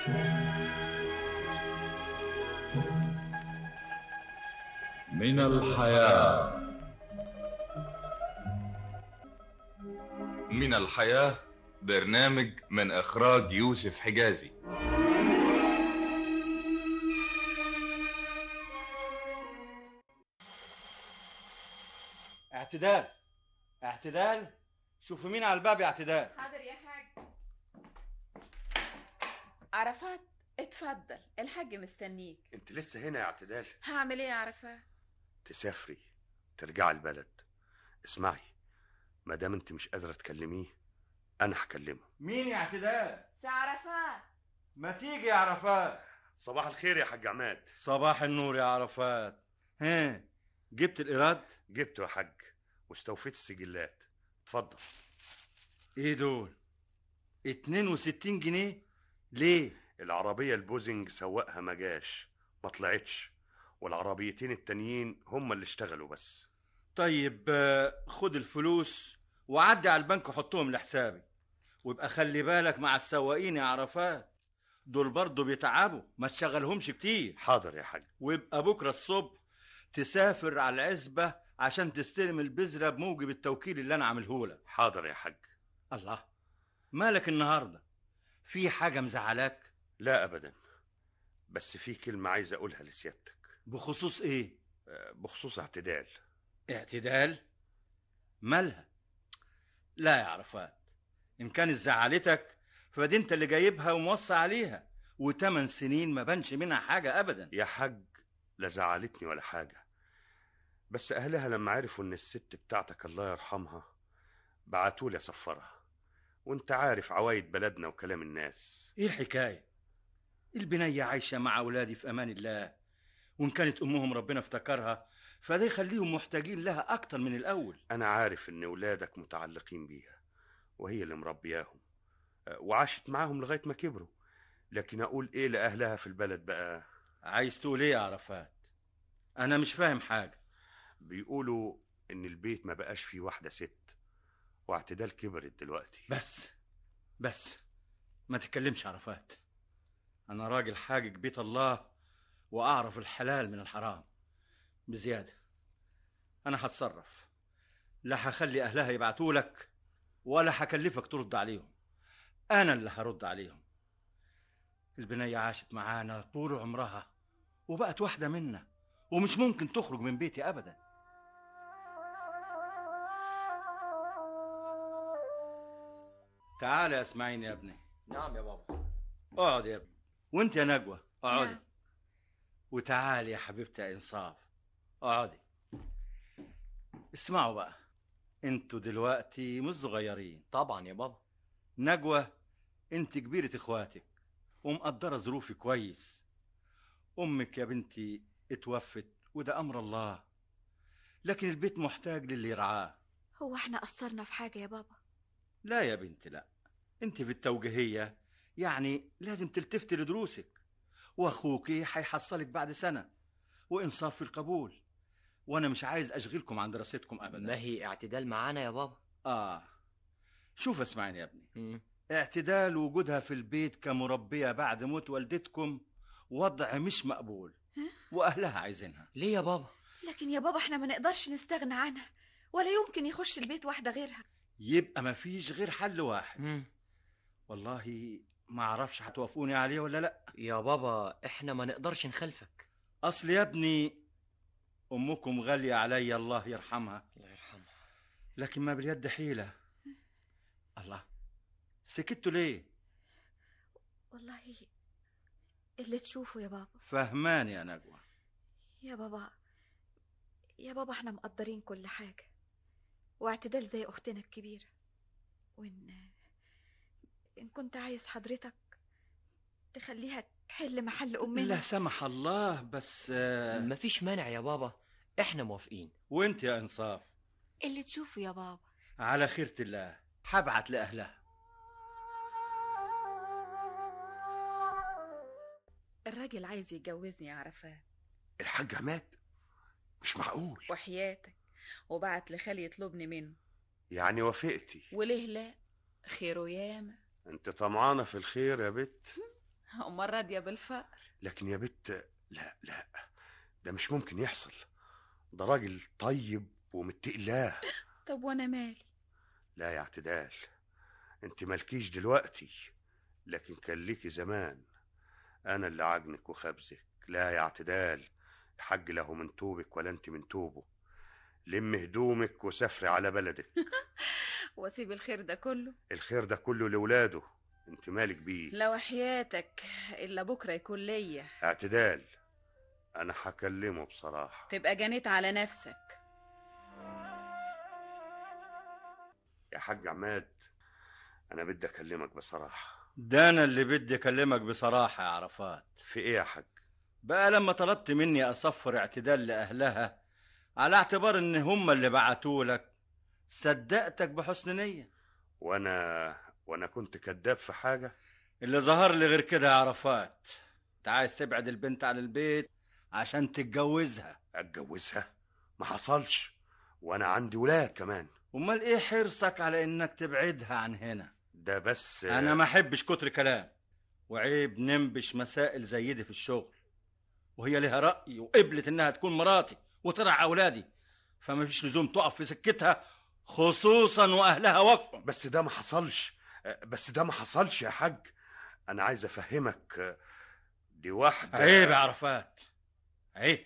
من الحياة من الحياة برنامج من إخراج يوسف حجازي اعتدال اعتدال شوفي مين على الباب يا اعتدال حاضر يا حاج عرفات اتفضل الحاج مستنيك انت لسه هنا يا اعتدال هعمل ايه يا عرفات تسافري ترجعي البلد اسمعي ما دام انت مش قادره تكلميه انا هكلمه مين يا اعتدال سي عرفات ما تيجي يا عرفات صباح الخير يا حاج عماد صباح النور يا عرفات ها جبت الايراد جبته يا حاج واستوفيت السجلات اتفضل ايه دول 62 جنيه ليه العربيه البوزنج سواقها ما جاش ما طلعتش والعربيتين التانيين هم اللي اشتغلوا بس طيب آه، خد الفلوس وعدي على البنك وحطهم لحسابي ويبقى خلي بالك مع السواقين يا عرفات دول برضه بيتعبوا ما تشغلهمش كتير حاضر يا حاج ويبقى بكره الصبح تسافر على العزبة عشان تستلم البذرة بموجب التوكيل اللي أنا عامله لك حاضر يا حاج الله مالك النهاردة في حاجة مزعلاك لا ابدا بس في كلمه عايز اقولها لسيادتك بخصوص إيه آه، بخصوص اعتدال اعتدال مالها لا يا عرفات إن كانت زعلتك فدي أنت اللي جايبها وموصى عليها وتمن سنين ما بانش منها حاجة أبدا يا حاج لا زعلتني ولا حاجة بس أهلها لما عرفوا إن الست بتاعتك الله يرحمها بعتولي أسفرها وانت عارف عوايد بلدنا وكلام الناس ايه الحكايه البنيه عايشه مع اولادي في امان الله وان كانت امهم ربنا افتكرها فده يخليهم محتاجين لها اكتر من الاول أنا عارف إن ولادك متعلقين بيها وهي اللي مربياهم أه، وعاشت معاهم لغاية ما كبروا لكن أقول إيه لأهلها في البلد بقى عايز تقول ايه يا عرفات انا مش فاهم حاجه بيقولوا إن البيت ما بقاش فيه واحدة ست واعتدال كبرت دلوقتي بس بس ما تتكلمش عرفات انا راجل حاجج بيت الله واعرف الحلال من الحرام بزياده انا هتصرف لا هخلي اهلها يبعتوا لك ولا هكلفك ترد عليهم انا اللي هرد عليهم البنية عاشت معانا طول عمرها وبقت واحدة منا ومش ممكن تخرج من بيتي أبدا تعال يا اسماعيل يا ابني نعم يا بابا اقعد يا ابني وانت يا نجوى اقعدي نعم. وتعالي يا حبيبتي يا انصاف اقعدي اسمعوا بقى انتوا دلوقتي مش صغيرين طبعا يا بابا نجوى انت كبيرة اخواتك ومقدرة ظروفي كويس امك يا بنتي اتوفت وده امر الله لكن البيت محتاج للي يرعاه هو احنا قصرنا في حاجة يا بابا لا يا بنتي لا انت في التوجيهية يعني لازم تلتفتي لدروسك واخوكي هيحصلك بعد سنة وانصاف في القبول وانا مش عايز اشغلكم عن دراستكم ابدا ما هي اعتدال معانا يا بابا اه شوف اسمعني يا ابني مم. اعتدال وجودها في البيت كمربية بعد موت والدتكم وضع مش مقبول واهلها عايزينها ليه يا بابا لكن يا بابا احنا ما نقدرش نستغنى عنها ولا يمكن يخش البيت واحدة غيرها يبقى مفيش غير حل واحد مم. والله ما اعرفش هتوافقوني عليه ولا لا يا بابا احنا ما نقدرش نخلفك اصل يا ابني امكم غاليه علي الله يرحمها الله يرحمها لكن ما باليد حيله الله سكتوا ليه والله اللي تشوفه يا بابا فهمان يا نجوى يا بابا يا بابا احنا مقدرين كل حاجة واعتدال زي اختنا الكبيرة وان ان كنت عايز حضرتك تخليها تحل محل امنا لا سمح الله بس آه، مفيش مانع يا بابا احنا موافقين وانت يا انصاف اللي تشوفه يا بابا على خيرة الله هبعت لاهلها الراجل عايز يتجوزني يا عرفات الحاج عماد مش معقول وحياتك وبعت لخالي يطلبني منه يعني وافقتي وليه لا خيره ياما انت طمعانة في الخير يا بت امال راضيه بالفقر لكن يا بت لا لا ده مش ممكن يحصل ده راجل طيب ومتقي الله طب وانا مالي لا يا اعتدال انت مالكيش دلوقتي لكن كان ليكي زمان انا اللي عجنك وخبزك لا يا اعتدال الحج له من توبك ولا انت من توبه لم هدومك وسافري على بلدك واسيب الخير ده كله الخير ده كله لولاده انت مالك بيه لو حياتك الا بكره يكون ليا اعتدال انا هكلمه بصراحه تبقى جنيت على نفسك يا حاج عماد انا بدي اكلمك بصراحه ده انا اللي بدي اكلمك بصراحه يا عرفات في ايه يا حاج بقى لما طلبت مني اصفر اعتدال لاهلها على اعتبار ان هم اللي بعتولك صدقتك بحسن نيه وانا وانا كنت كذاب في حاجه اللي ظهر لي غير كده يا عرفات انت عايز تبعد البنت عن البيت عشان تتجوزها اتجوزها ما حصلش وانا عندي ولاد كمان امال ايه حرصك على انك تبعدها عن هنا ده بس انا ما احبش كتر كلام وعيب ننبش مسائل زي دي في الشغل وهي لها راي وقبلت انها تكون مراتي وترعى اولادي فما فيش لزوم تقف في سكتها خصوصا واهلها وافقوا بس ده ما حصلش بس ده ما حصلش يا حاج انا عايز افهمك دي واحده عيب يا عرفات عيب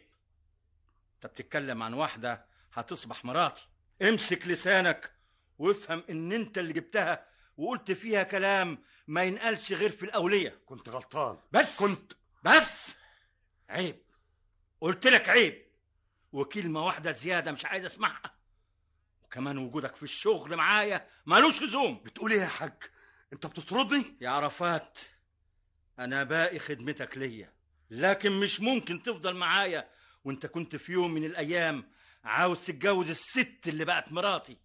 انت بتتكلم عن واحده هتصبح مراتي امسك لسانك وافهم ان انت اللي جبتها وقلت فيها كلام ما ينقالش غير في الاوليه كنت غلطان بس كنت بس عيب قلت لك عيب وكلمه واحده زياده مش عايز اسمعها وكمان وجودك في الشغل معايا مالوش لزوم بتقول ايه يا حاج انت بتطردني يا عرفات انا باقي خدمتك ليا لكن مش ممكن تفضل معايا وانت كنت في يوم من الايام عاوز تتجوز الست اللي بقت مراتي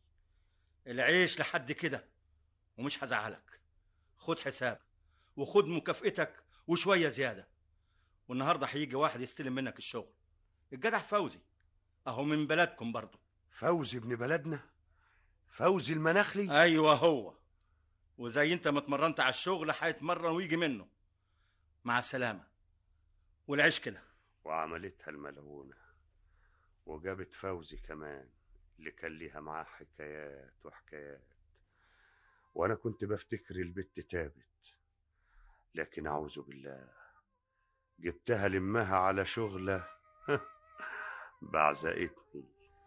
العيش لحد كده ومش هزعلك خد حساب وخد مكافئتك وشويه زياده والنهارده هيجي واحد يستلم منك الشغل الجدع فوزي اهو من بلدكم برضه فوزي ابن بلدنا فوزي المناخلي ايوه هو وزي انت ما اتمرنت على الشغل هيتمرن ويجي منه مع السلامه والعيش كده وعملتها الملعونة وجابت فوزي كمان اللي كان ليها معاه حكايات وحكايات وانا كنت بفتكر البت تابت لكن اعوذ بالله جبتها لمها على شغله بعزقتني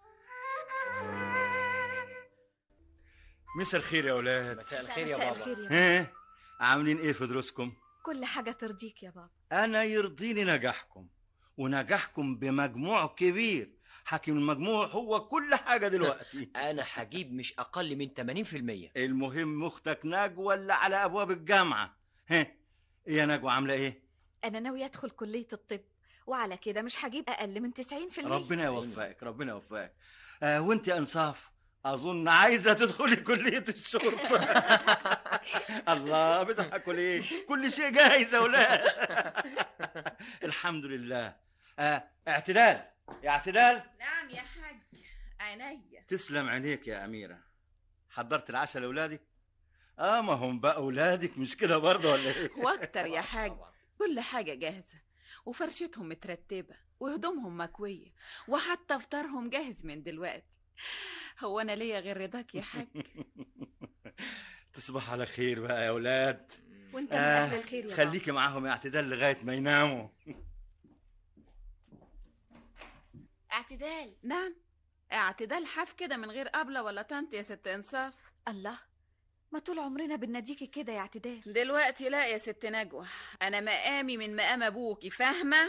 مساء الخير يا اولاد مساء الخير يا مساء بابا الخير يا بابا ها عاملين ايه في دروسكم كل حاجة ترضيك يا بابا انا يرضيني نجاحكم ونجاحكم بمجموع كبير حاكم المجموع هو كل حاجه دلوقتي انا هجيب مش اقل من 80% المهم اختك نجوى اللي على ابواب الجامعه ها إيه يا نجوى عامله ايه أنا ناوية أدخل كلية الطب وعلى كده مش هجيب أقل من 90% ربنا يوفقك ربنا يوفقك آه وانت يا انصاف اظن عايزه تدخلي كليه الشرطه الله بتضحكوا ليه كل شيء جاهز يا اولاد الحمد لله آه اعتدال يا اعتدال نعم يا حاج عينيا تسلم عينيك يا اميره حضرت العشاء لاولادك اه ما هم بقى اولادك مش كده برضه ولا ايه واكتر يا حاج كل حاجة جاهزة وفرشتهم مترتبة وهدومهم مكوية وحتى فطارهم جاهز من دلوقتي هو أنا ليا غير رضاك يا حاج تصبح على خير بقى يا اولاد وأنت من آه، أهل الخير يا بابا خليكي معاهم يا اعتدال لغايه ما يناموا اعتدال نعم اعتدال حاف كده من غير قبلة ولا طنط يا ست انصاف الله ما طول عمرنا بنناديكي كده يا اعتدال دلوقتي لا يا ست نجوى انا مقامي من مقام ابوكي فاهمه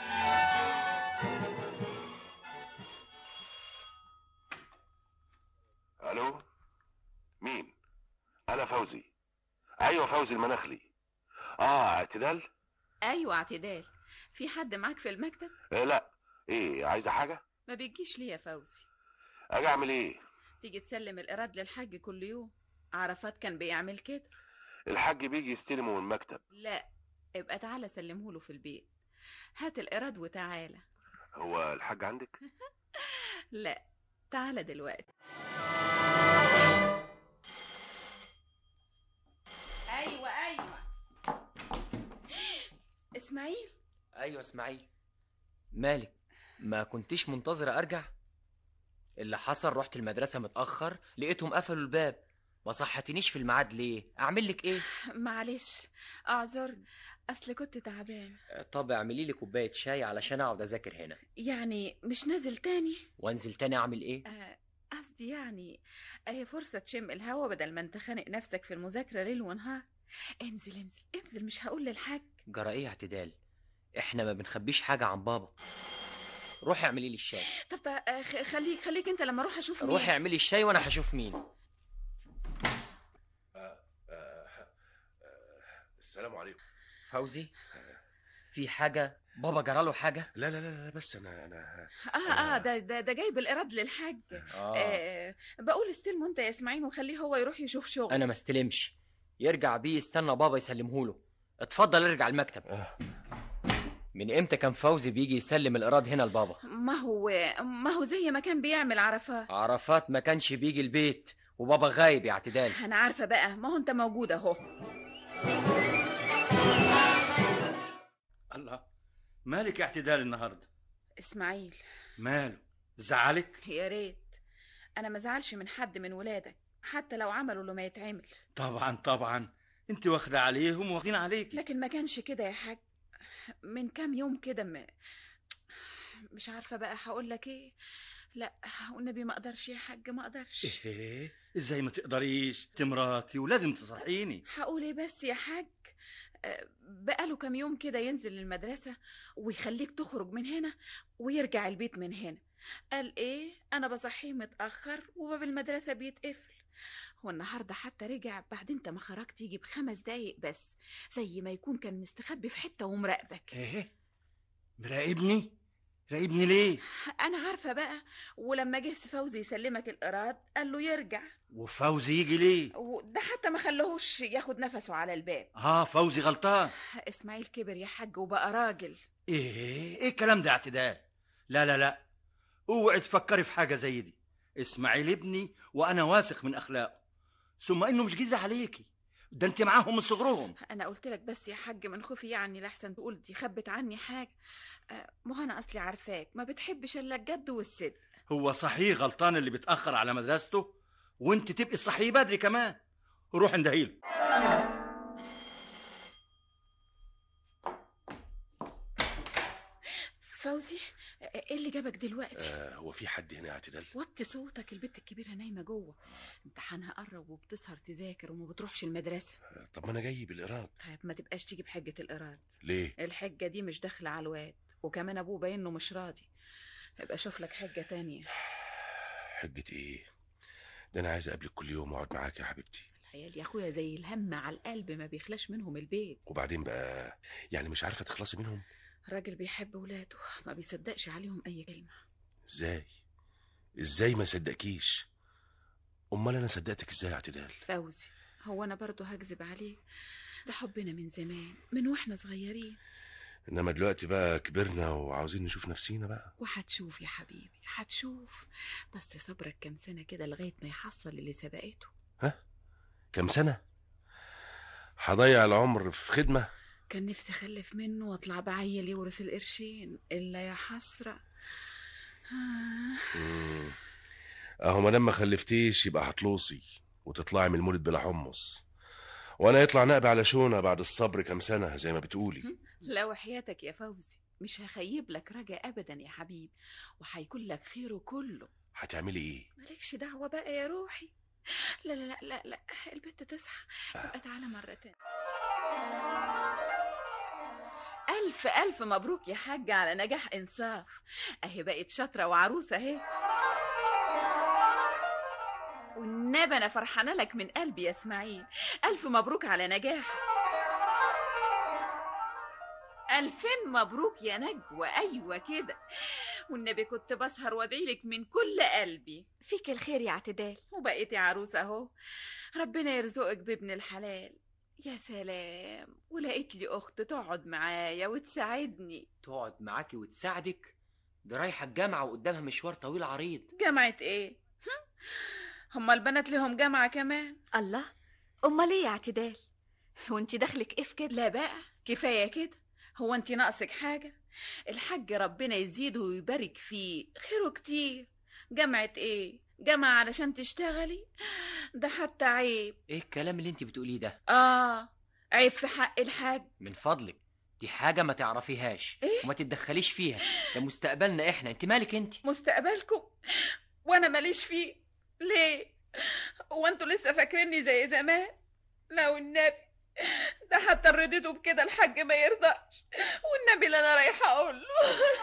الو مين انا فوزي ايوه فوزي المناخلي اه اعتدال ايوه اعتدال في حد معاك في المكتب آه لا ايه عايزه حاجه ما بيجيش ليه يا فوزي اجي اعمل ايه تيجي تسلم الايراد للحاج كل يوم عرفات كان بيعمل كده الحاج بيجي يستلمه من المكتب لا ابقى تعالى سلمهوله في البيت هات الايراد وتعالى هو الحاج عندك لا تعالى دلوقتي ايوه ايوه اسماعيل ايوه اسماعيل مالك ما كنتش منتظرة ارجع اللي حصل رحت المدرسة متأخر لقيتهم قفلوا الباب ما صحتنيش في الميعاد ليه اعمل لك ايه معلش اعذر اصل كنت تعبان طب اعملي لي كوباية شاي علشان اقعد اذاكر هنا يعني مش نازل تاني وانزل تاني اعمل ايه آه، قصدي يعني اهي فرصة تشم الهوا بدل ما انت خانق نفسك في المذاكرة ليل ونهار انزل انزل انزل مش هقول للحاج جرى ايه اعتدال احنا ما بنخبيش حاجة عن بابا روحي اعملي لي الشاي طب طب، آه، خ- خليك خليك انت لما اروح اشوف مين روحي اعملي الشاي وانا هشوف مين السلام عليكم فوزي في حاجة بابا جراله حاجة لا لا لا لا بس انا انا اه اه ده ده, ده جايب الإيراد للحاج آه. آه بقول استلمه انت يا اسماعيل وخليه هو يروح يشوف شغل انا ما استلمش يرجع بيه يستنى بابا يسلمهوله اتفضل ارجع المكتب من امتى كان فوزي بيجي يسلم الايراد هنا لبابا ما هو ما هو زي ما كان بيعمل عرفات عرفات ما كانش بيجي البيت وبابا غايب يا اعتدال انا عارفه بقى ما هو انت موجود اهو الله مالك يا اعتدال النهارده اسماعيل ماله زعلك يا ريت انا ما زعلش من حد من ولادك حتى لو عملوا اللي ما يتعمل طبعا طبعا انت واخده عليهم واخدين عليك لكن ما كانش كده يا حاج من كام يوم كده م... مش عارفه بقى هقول لك ايه لا والنبي ما اقدرش يا حاج ما اقدرش ايه ازاي ما تقدريش تمراتي ولازم تصحيني هقول ايه بس يا حاج آه، بقاله كام يوم كده ينزل المدرسة ويخليك تخرج من هنا ويرجع البيت من هنا قال ايه انا بصحيه متأخر وباب المدرسة بيتقفل والنهاردة حتى رجع بعد انت ما خرجت يجي بخمس دقايق بس زي ما يكون كان مستخبي في حتة ومراقبك ايه مراقبني راقبني ليه انا عارفة بقى ولما جه فوزي يسلمك الإيراد قال له يرجع وفوزي يجي ليه وده حتى ما خلوهوش ياخد نفسه على الباب اه فوزي غلطان اسماعيل كبر يا حاج وبقى راجل ايه ايه الكلام ده اعتدال لا لا لا اوعي تفكري في حاجه زي دي اسماعيل ابني وانا واثق من اخلاقه ثم انه مش جديد عليكي ده انت معاهم من صغرهم انا قلت لك بس يا حاج من خوفي يعني لحسن تقول دي خبت عني حاجه آه، ما هو انا اصلي عارفاك ما بتحبش الا الجد والصدق هو صحيح غلطان اللي بيتاخر على مدرسته وانت تبقي صحيح بدري كمان روح اندهيله فوزي آه، ايه اللي جابك دلوقتي آه هو في حد هنا يا اعتدال وطي صوتك البت الكبيره نايمه جوه امتحانها قرب وبتسهر تذاكر وما بتروحش المدرسه آه، طب ما انا جاي بالايراد طيب ما تبقاش تيجي بحجه الإيراد ليه الحجه دي مش داخله على الواد وكمان ابوه باين انه مش راضي يبقى شوف لك حجه تانية حجة ايه ده انا عايز اقابلك كل يوم واقعد معاك يا حبيبتي العيال يا اخويا زي الهم على القلب ما بيخلاش منهم البيت وبعدين بقى يعني مش عارفه تخلصي منهم الراجل بيحب ولاده ما بيصدقش عليهم اي كلمه ازاي ازاي ما صدقكيش امال انا صدقتك ازاي يا اعتدال فوزي هو انا برضه هكذب عليك ده حبنا من زمان من واحنا صغيرين انما دلوقتي بقى كبرنا وعاوزين نشوف نفسينا بقى وهتشوف يا حبيبي هتشوف بس صبرك كام سنه كده لغايه ما يحصل اللي سبقته كام سنه هضيع العمر في خدمه كان نفسي اخلف منه واطلع بعيل يورث القرشين الا يا حسره آه. مم. اهو ما دام ما خلفتيش يبقى هتلوصي وتطلعي من المولد بلا حمص وانا يطلع نقب على شونه بعد الصبر كام سنه زي ما بتقولي لا وحياتك يا فوزي مش هخيب لك رجا ابدا يا حبيبي وهيكون لك خيره كله هتعملي ايه مالكش دعوه بقى يا روحي لا لا لا لا لا البت تصحى يبقى تعالى مرة تانية ألف ألف مبروك يا حاج على نجاح إنصاف أهي بقت شاطرة وعروسة أهي والنبي أنا فرحانة لك من قلبي يا إسماعيل ألف مبروك على نجاح ألفين مبروك يا نجوى أيوة كده والنبي كنت بسهر وادعي لك من كل قلبي فيك الخير يا اعتدال وبقيتي عروسة اهو ربنا يرزقك بابن الحلال يا سلام ولقيت لي اخت تقعد معايا وتساعدني تقعد معاكي وتساعدك دي رايحه الجامعه وقدامها مشوار طويل عريض جامعة ايه هم؟ هما البنات لهم جامعة كمان الله امال ايه يا اعتدال وانت دخلك ايه في كده لا بقى كفاية كده هو انت ناقصك حاجة الحاج ربنا يزيده ويبارك فيه خيره كتير جامعة ايه جامعة علشان تشتغلي ده حتى عيب ايه الكلام اللي انت بتقوليه ده اه عيب في حق الحاج من فضلك دي حاجة ما تعرفيهاش إيه؟ وما تتدخليش فيها ده مستقبلنا احنا انت مالك انت مستقبلكم وانا ماليش فيه ليه هو انتوا لسه فاكريني زي زمان لو النبي ده حتى رديته بكده الحاج ما يرضاش والنبي اللي انا رايحه اقول له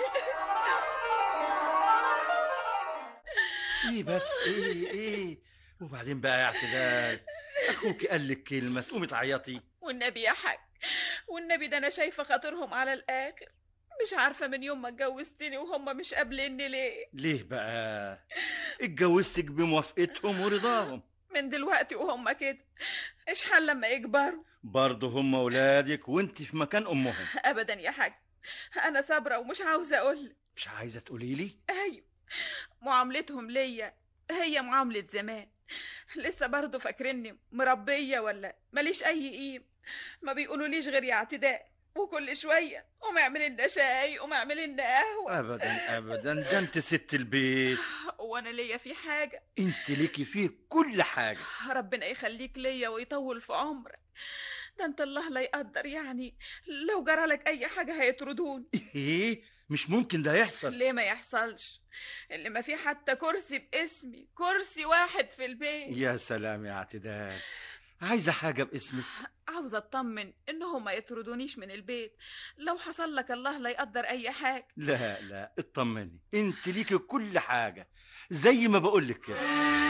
ايه بس ايه ايه وبعدين بقى يا اعتدال اخوك قال لك كلمه تقومي تعيطي والنبي يا حاج والنبي ده انا شايفه خاطرهم على الاخر مش عارفه من يوم ما اتجوزتني وهم مش قابليني ليه ليه بقى اتجوزتك بموافقتهم ورضاهم من دلوقتي وهم كده ايش حال لما يكبروا برضه هم ولادك وانت في مكان امهم ابدا يا حاج انا صابره ومش عاوزه اقول مش عايزه تقولي لي ايوه معاملتهم ليا هي معامله زمان لسه برضه فاكريني مربيه ولا ماليش اي قيم ما بيقولوليش غير يا اعتداء وكل شويه قوم اعمل لنا شاي قوم اعمل لنا قهوه ابدا ابدا ده انت ست البيت وانا ليا في حاجه انت ليكي فيه كل حاجه ربنا يخليك ليا ويطول في عمرك ده انت الله لا يقدر يعني لو جرالك اي حاجه هيطردوني ايه مش ممكن ده يحصل ليه ما يحصلش اللي ما في حتى كرسي باسمي كرسي واحد في البيت يا سلام يا اعتدال عايزه حاجه باسمك عاوزه اطمن انهم ما يطردونيش من البيت لو حصل لك الله لا يقدر اي حاجه لا لا اطمني انت ليكي كل حاجه زي ما بقول لك كده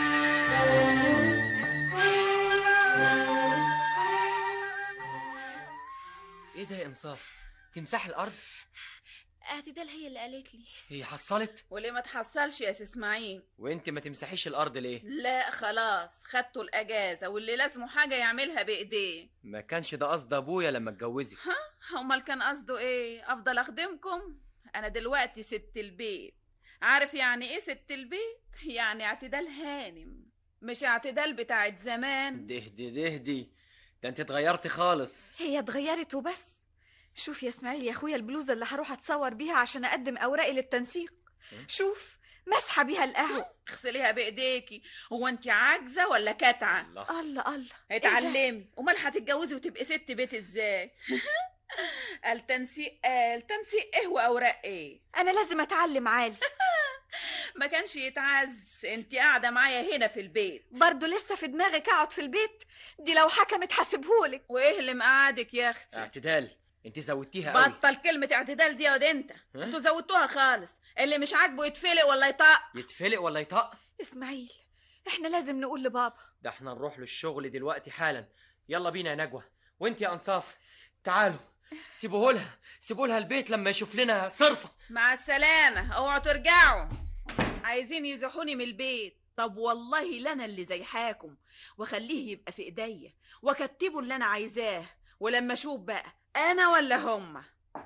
ايه ده يا انصاف تمسح الارض اعتدال هي اللي قالت لي هي حصلت وليه ما تحصلش يا سي اسماعيل وانت ما تمسحيش الارض ليه لا خلاص خدتوا الاجازه واللي لازمه حاجه يعملها بايديه ما كانش ده قصد ابويا لما اتجوزك امال كان قصده ايه افضل اخدمكم انا دلوقتي ست البيت عارف يعني ايه ست البيت يعني اعتدال هانم مش اعتدال بتاعت زمان دهدي دهدي ده انت اتغيرتي خالص هي اتغيرت وبس شوف يا اسماعيل يا اخويا البلوزه اللي هروح اتصور بيها عشان اقدم اوراقي للتنسيق شوف مسحه بيها القهوه اغسليها بايديكي هو انت عاجزه ولا كاتعه الله الله الله اتعلمي امال هتتجوزي وتبقي ست بيت ازاي التنسيق قال تنسيق ايه واوراق ايه انا لازم اتعلم عالي ما كانش يتعز انت قاعده معايا هنا في البيت برضه لسه في دماغك اقعد في البيت دي لو حكمت حاسبهولك وايه اللي مقعدك يا اختي اعتدال انت زودتيها قوي بطل كلمة اعتدال دي يا واد انت انتوا زودتوها خالص اللي مش عاجبه يتفلق ولا يطق يتفلق ولا يطق اسماعيل احنا لازم نقول لبابا ده احنا نروح له الشغل دلوقتي حالا يلا بينا يا نجوى وانت يا انصاف تعالوا سيبوه لها سيبوا لها البيت لما يشوف لنا صرفه مع السلامة اوعوا ترجعوا عايزين يزحوني من البيت طب والله لنا اللي زي حاكم واخليه يبقى في ايديا واكتبه اللي انا عايزاه ولما اشوف بقى انا ولا هما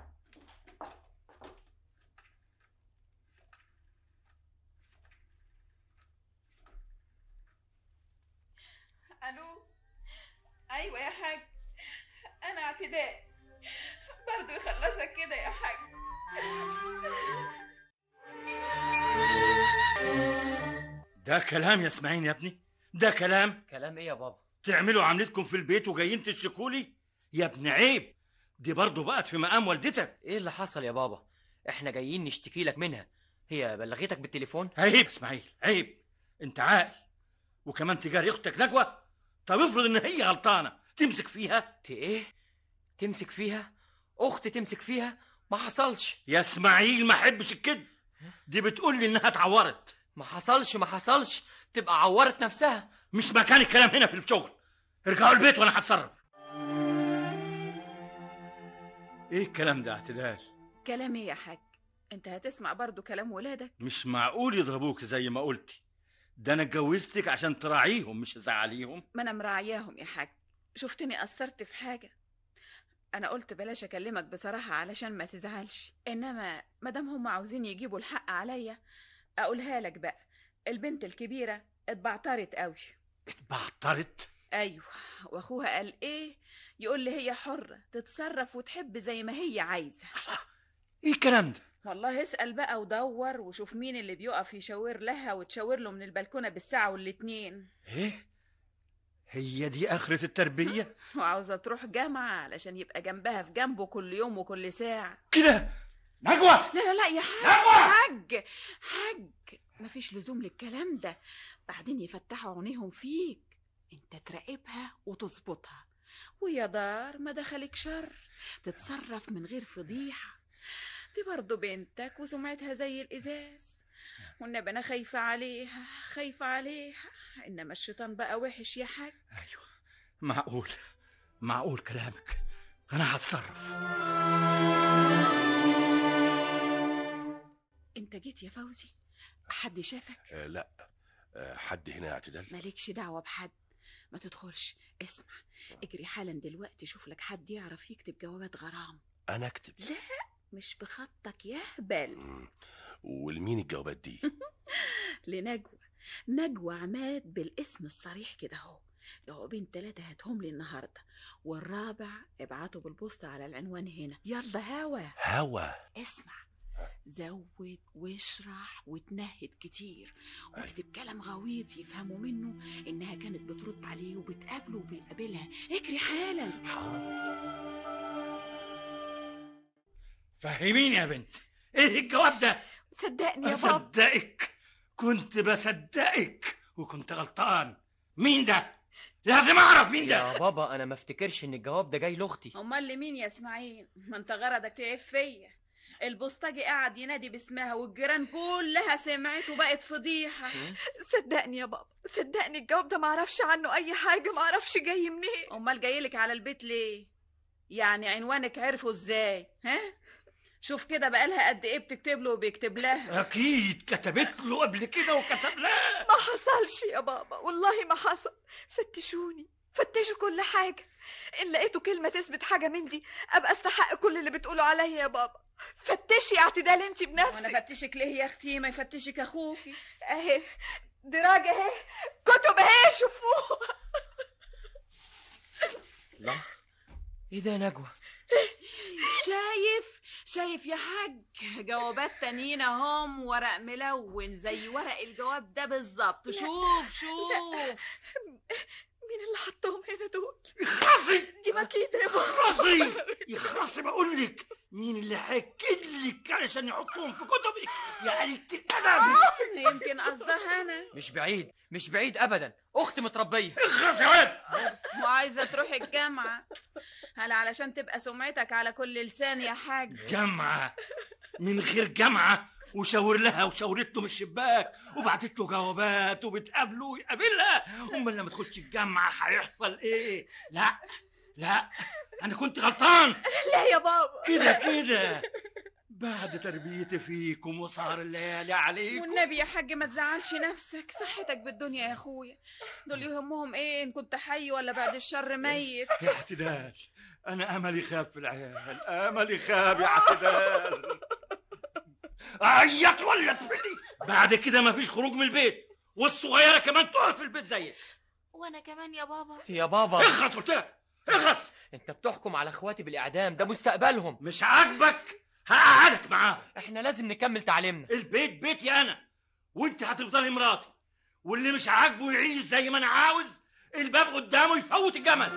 الو ايوه يا حاج انا اعتداء برضه يخلصك كده يا حاج ده كلام يا اسماعيل يا ابني ده كلام كلام ايه يا بابا تعملوا عملتكم في البيت وجايين تشكولي يا ابن عيب دي برضه بقت في مقام والدتك ايه اللي حصل يا بابا احنا جايين نشتكي لك منها هي بلغتك بالتليفون عيب اسماعيل عيب انت عاقل وكمان تجاري اختك نجوى طب افرض ان هي غلطانه تمسك فيها ت ايه تمسك فيها اخت تمسك فيها ما حصلش يا اسماعيل ما احبش الكذب دي بتقول لي انها اتعورت ما حصلش ما حصلش تبقى عورت نفسها مش مكان الكلام هنا في الشغل ارجعوا البيت وانا هتصرف ايه الكلام ده اعتدال كلام ايه يا حاج انت هتسمع برضو كلام ولادك مش معقول يضربوك زي ما قلتي ده انا اتجوزتك عشان تراعيهم مش ازعليهم ما انا مراعياهم يا حاج شفتني قصرت في حاجه انا قلت بلاش اكلمك بصراحه علشان ما تزعلش انما مادام هم عاوزين يجيبوا الحق عليا اقولها لك بقى البنت الكبيره اتبعترت قوي اتبعترت ايوه واخوها قال ايه يقول لي هي حرة تتصرف وتحب زي ما هي عايزة ايه الكلام ده والله اسأل بقى ودور وشوف مين اللي بيقف يشاور لها وتشاور له من البلكونة بالساعة والاتنين ايه هي دي اخرة التربية وعاوزة تروح جامعة علشان يبقى جنبها في جنبه كل يوم وكل ساعة كده نجوى لا لا لا يا حاج حاج حاج مفيش لزوم للكلام ده بعدين يفتحوا عينيهم فيك انت تراقبها وتظبطها ويا دار ما دخلك شر تتصرف من غير فضيحة دي برضه بنتك وسمعتها زي الإزاز والنبي أنا خايفة عليها خايفة عليها إنما الشيطان بقى وحش يا حاج ايوه معقول معقول كلامك انا هتصرف انت جيت يا فوزي حد شافك آه لا آه حد هنا يا اعتدال مالكش دعوة بحد ما تدخلش اسمع اجري حالا دلوقتي شوف لك حد يعرف يكتب جوابات غرام انا اكتب لا مش بخطك يهبل مم. ولمين الجوابات دي لنجوى نجوى عماد بالاسم الصريح كده اهو جوابين تلاتة هاتهم لي النهاردة والرابع ابعته بالبوسطة على العنوان هنا يلا هوا هوا اسمع زود واشرح وتنهد كتير واكتب كلام غويط يفهموا منه انها كانت بترد عليه وبتقابله وبيقابلها اجري حالا فهميني يا بنت ايه الجواب ده صدقني يا بابا اصدقك كنت بصدقك وكنت غلطان مين ده لازم اعرف مين ده يا بابا انا ما افتكرش ان الجواب ده جاي لاختي امال لمين يا اسماعيل ما انت غرضك تعب فيا البوسطجي قعد ينادي باسمها والجيران كلها سمعت وبقت فضيحة صدقني يا بابا صدقني الجواب ده معرفش عنه اي حاجه معرفش جاي منين امال جايلك على البيت ليه يعني عنوانك عرفه ازاي ها شوف كده بقالها قد ايه بتكتب له وبيكتب لها اكيد كتبت له قبل كده وكتب لها ما حصلش يا بابا والله ما حصل فتشوني فتشوا كل حاجة إن لقيتوا كلمة تثبت حاجة من دي أبقى استحق كل اللي بتقولوا عليا يا بابا فتشي اعتدال انت بنفسك وانا فتشك ليه يا اختي ما يفتشك اخوكي اهي دراج اهي كتب اهي شوفوها لا ايه ده يا نجوى شايف شايف يا حاج جوابات تانيين اهم ورق ملون زي ورق الجواب ده بالظبط شوف شوف مين اللي حطهم هنا دول اخرسي دي مكيدة يا بابا اخرسي اخرسي بقول لك مين اللي هيكد لك علشان يحطهم في كتبك يا قلة الادب يمكن قصدها انا مش بعيد مش بعيد ابدا اختي متربيه اخرس يا ولد وعايزه تروح الجامعه هل علشان تبقى سمعتك على كل لسان يا حاج جامعة من غير جامعة وشاور لها وشاورت له من الشباك وبعتت له جوابات وبتقابله ويقابلها امال لما تخش الجامعة هيحصل ايه لا لا انا كنت غلطان لا يا بابا كده كده بعد تربيتي فيكم وسهر الليالي عليكم والنبي يا حاج ما تزعلش نفسك صحتك بالدنيا يا اخويا دول يهمهم ايه ان كنت حي ولا بعد الشر ميت يا اعتدال انا املي خاب في العيال املي خاب يا اعتدال عيط ولا تفلي بعد كده مفيش خروج من البيت والصغيره كمان تقعد في البيت زيك وانا كمان يا بابا يا بابا اخرس قلت لك اخرس انت بتحكم على اخواتي بالاعدام ده مستقبلهم مش عاجبك هقعدك معاهم احنا لازم نكمل تعليمنا البيت بيتي انا وانت هتفضلي مراتي واللي مش عاجبه يعيش زي ما انا عاوز الباب قدامه يفوت الجمل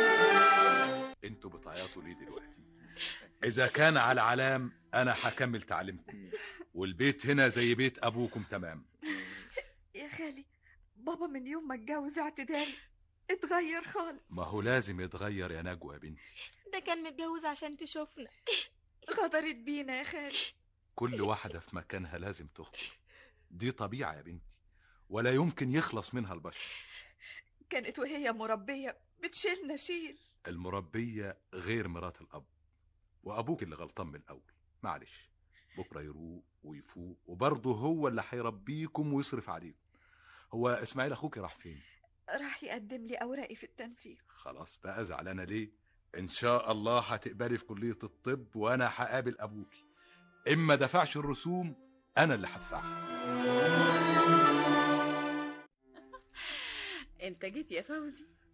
انتوا بتعيطوا ليه دلوقتي اذا كان على علام انا هكمل تعليمكم والبيت هنا زي بيت ابوكم تمام يا خالي بابا من يوم ما اتجوز اعتدال اتغير خالص ما هو لازم يتغير يا نجوى يا بنتي ده كان متجوز عشان تشوفنا غدرت بينا يا خالي كل واحدة في مكانها لازم تخطر دي طبيعة يا بنتي ولا يمكن يخلص منها البشر كانت وهي مربية بتشيلنا شيل المربية غير مرات الأب وأبوك اللي غلطان من الأول معلش بكرة يروق ويفوق وبرضه هو اللي هيربيكم ويصرف عليكم هو إسماعيل أخوك راح فين؟ راح يقدم لي أوراقي في التنسيق خلاص بقى زعلانة ليه؟ إن شاء الله هتقبلي في كلية الطب وأنا هقابل أبوكي إما دفعش الرسوم أنا اللي هدفعها انت جيت يا فوزي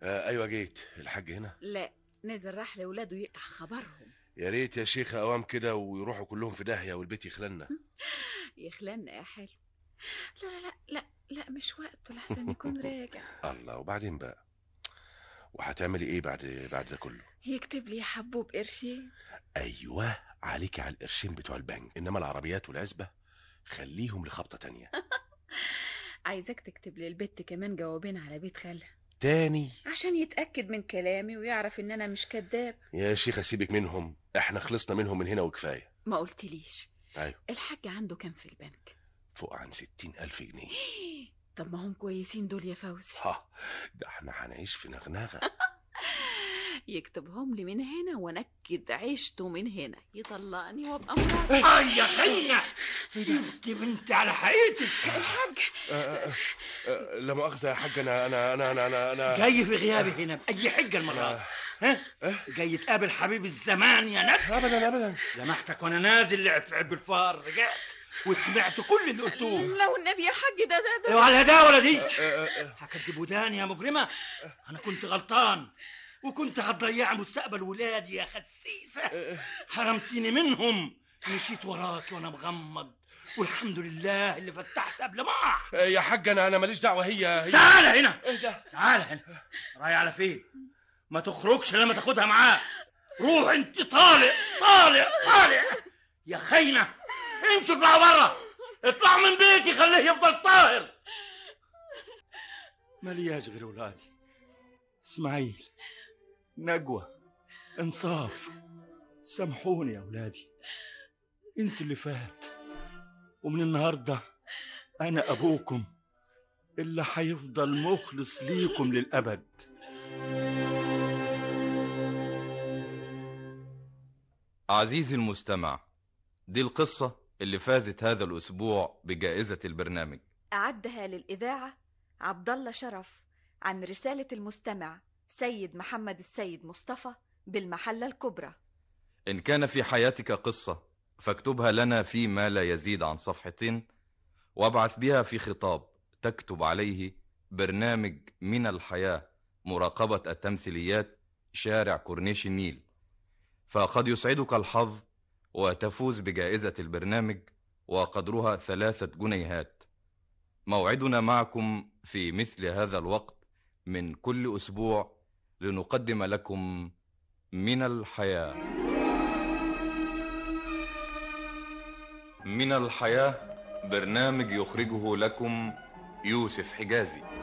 آه ايوه جيت الحاج هنا لا نزل راح لولاده يقطع خبرهم يا ريت يا شيخ اوام كده ويروحوا كلهم في داهيه والبيت يخلنا يخلنا يا حلو لا لا لا لا لا مش وقته لحسن يكون راجع الله وبعدين بقى وهتعملي ايه بعد بعد ده كله يكتب لي يا حبوب قرشين ايوه عليكي على القرشين بتوع البنك انما العربيات والعزبه خليهم لخبطه تانية عايزاك تكتب لي البت كمان جوابين على بيت خالها تاني عشان يتأكد من كلامي ويعرف ان انا مش كذاب يا شيخة سيبك منهم احنا خلصنا منهم من هنا وكفايه ما قلتليش ايوه الحاج عنده كام في البنك فوق عن ستين الف جنيه طب ما هم كويسين دول يا فوزي ها ده احنا هنعيش في نغنغه يكتبهم لي من هنا وانكد عيشته من هنا يطلقني وابقى مراتي آه يا خينا انت بنت على حقيقتك الحاج آه، آه، آه، لا مؤاخذه يا حاج انا انا انا انا انا, أنا... جاي في غيابي هنا بأي حجة المرة دي ها جاي تقابل حبيب الزمان يا نك ابدا ابدا لمحتك وانا نازل لعب في عب الفار رجعت وسمعت كل اللي قلتوه لو النبي يا حاج ده ده لو ده على ده ولا دي آه، آه، آه. هكدب وداني يا مجرمة أنا كنت غلطان وكنت هتضيع مستقبل ولادي يا خسيسة حرمتيني منهم مشيت وراك وأنا مغمض والحمد لله اللي فتحت قبل ما أقع آه، يا حاج انا انا ماليش دعوه هي هي تعال هنا ايه ده تعال هنا رايح على فين ما تخرجش لما تاخدها معاك روح انت طالع طالع طالع يا خاينة امشوا اطلعوا برا اطلعوا من بيتي خليه يفضل طاهر مالياش غير ولادي اسماعيل نجوى انصاف سامحوني يا ولادي انسوا اللي فات ومن النهارده انا ابوكم اللي هيفضل مخلص ليكم للابد عزيزي المستمع دي القصة اللي فازت هذا الأسبوع بجائزة البرنامج أعدها للإذاعة عبد الله شرف عن رسالة المستمع سيد محمد السيد مصطفى بالمحلة الكبرى إن كان في حياتك قصة فاكتبها لنا في ما لا يزيد عن صفحتين وابعث بها في خطاب تكتب عليه برنامج من الحياة مراقبة التمثيليات شارع كورنيش النيل فقد يسعدك الحظ وتفوز بجائزة البرنامج وقدرها ثلاثة جنيهات موعدنا معكم في مثل هذا الوقت من كل أسبوع لنقدم لكم من الحياة من الحياة برنامج يخرجه لكم يوسف حجازي